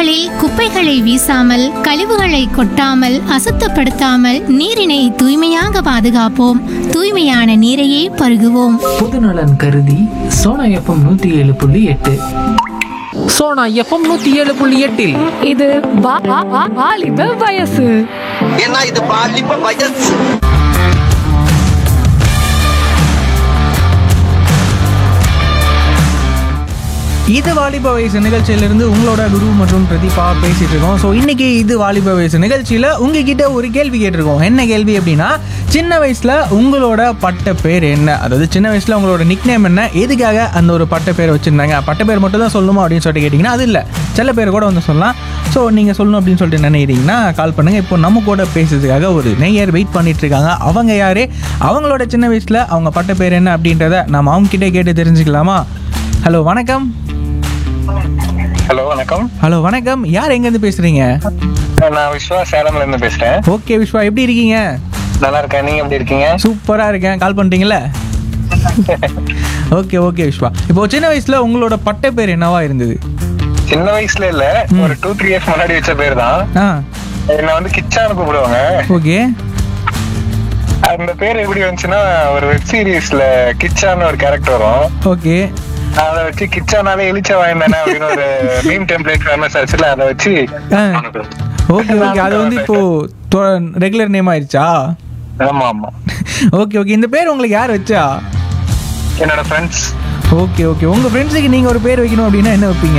சாலைகளில் குப்பைகளை வீசாமல் கழிவுகளை கொட்டாமல் அசுத்தப்படுத்தாமல் நீரினை தூய்மையாக பாதுகாப்போம் தூய்மையான நீரையே பருகுவோம் பொதுநலன் கருதி சோனா எஃப்எம் நூத்தி ஏழு புள்ளி எட்டு சோனா எஃப்எம் நூத்தி ஏழு புள்ளி எட்டில் இது வா- வா- வா- வாலிப வயசு ஏன்னா இது பாலிப்ப வயசு இது வாலிப வயசு நிகழ்ச்சியிலிருந்து உங்களோட குரு மற்றும் பிரதீபா பேசிட்டு இருக்கோம் ஸோ இன்னைக்கு இது வாலிப வயசு நிகழ்ச்சியில் உங்ககிட்ட ஒரு கேள்வி கேட்டிருக்கோம் என்ன கேள்வி அப்படின்னா சின்ன வயசுல உங்களோட பட்ட பேர் என்ன அதாவது சின்ன வயசுல உங்களோட நிக் நேம் என்ன எதுக்காக அந்த ஒரு பட்ட பேர் வச்சிருந்தாங்க பட்ட பேர் மட்டும் தான் சொல்லணுமா அப்படின்னு சொல்லிட்டு கேட்டிங்கன்னா அது இல்லை சில பேர் கூட வந்து சொல்லலாம் ஸோ நீங்கள் சொல்லணும் அப்படின்னு சொல்லிட்டு நினைக்கிறீங்கன்னா கால் பண்ணுங்க இப்போ நம்ம கூட பேசுறதுக்காக ஒரு நெய்யர் வெயிட் பண்ணிட்டு இருக்காங்க அவங்க யாரு அவங்களோட சின்ன வயசுல அவங்க பட்ட பேர் என்ன அப்படின்றத நம்ம அவங்க கிட்டே கேட்டு தெரிஞ்சுக்கலாமா ஹலோ வணக்கம் ஹலோ வணக்கம் ஹலோ வணக்கம் யார் எங்கேருந்து பேசுறீங்க நான் விஸ்வா சேலம்ல இருந்து பேசுறேன் ஓகே விஸ்வா எப்படி இருக்கீங்க நல்லா இருக்கேன் நீங்க எப்படி இருக்கீங்க சூப்பரா இருக்கேன் கால் பண்ணிட்டீங்களா ஓகே ஓகே விஸ்வா இப்போ சின்ன வயசுல உங்களோட பட்ட பேர் என்னவா இருந்தது சின்ன வயசுல இல்ல ஒரு டூ த்ரீ இயர்ஸ் முன்னாடி வச்ச பேர் தான் ஆ என்ன வந்து கிச்சான்னு கூப்பிடுவாங்க ஓகே அந்த பேர் எப்படி வந்துச்சுன்னா ஒரு வெப் சீரிஸ்ல கிச்சான்னு ஒரு கேரக்டர் வரும் ஓகே அதை வச்சு கிச்சானாலே எலிச்ச வாய்ந்தானே அப்படின்னு ஒரு மீம் டெம்ப்ளேட் ஃபேமஸ் ஆச்சுல அதை வச்சு ஓகே ஓகே அது வந்து இப்போ ரெகுலர் நேம் ஆயிடுச்சா ஆமா ஆமா ஓகே ஓகே இந்த பேர் உங்களுக்கு யார் வச்சா என்னோட ஃப்ரெண்ட்ஸ் ஓகே ஓகே உங்க ஃப்ரெண்ட்ஸுக்கு நீங்க ஒரு பேர் வைக்கணும் அப்படின்னா என்ன வைப்பீங்க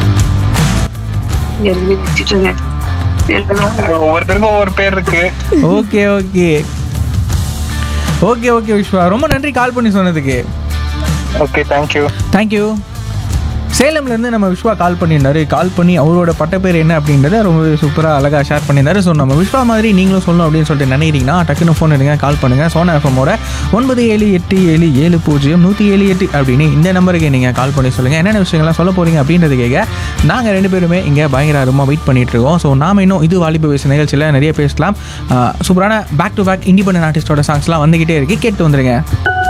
ஒவ்வொருத்தருக்கும் ஒவ்வொரு பேர் இருக்கு okay okay okay okay Viswa ரொம்ப நன்றி கால் பண்ணி சொன்னதுக்கு ஓகே தேங்க்யூ தேங்க்யூ சேலம்லேருந்து நம்ம விஸ்வா கால் பண்ணியிருந்தாரு கால் பண்ணி அவரோட பட்டப்பேர் என்ன அப்படின்றத ரொம்ப சூப்பராக அழகாக ஷேர் பண்ணியிருந்தாரு ஸோ நம்ம விஸ்வா மாதிரி நீங்களும் சொல்லணும் அப்படின்னு சொல்லிட்டு நினைக்கிறீங்கன்னா டக்குன்னு ஃபோன் எடுங்க கால் பண்ணுங்கள் சோனா எஃப்எம்மோட ஒன்பது ஏழு எட்டு ஏழு ஏழு பூஜ்ஜியம் நூற்றி ஏழு எட்டு அப்படின்னு இந்த நம்பருக்கு நீங்கள் கால் பண்ணி சொல்லுங்கள் என்னென்ன விஷயங்கள்லாம் சொல்ல போகிறீங்க அப்படின்றது கேட்க நாங்கள் ரெண்டு பேருமே இங்கே பயங்கர அருமாக வெயிட் பண்ணிட்டு இருக்கோம் ஸோ நாம இன்னும் இது வாலிப வயசு நிகழ்ச்சியில் நிறைய பேசலாம் ஆஹ் சூப்பரான பேக் டு பேக் இண்டிபெண்டன்ட் ஆர்டிஸ்டோட சாங்ஸ்லாம் வந்துக்கிட்டே இருக்கு கேட்டு வந்துருங்க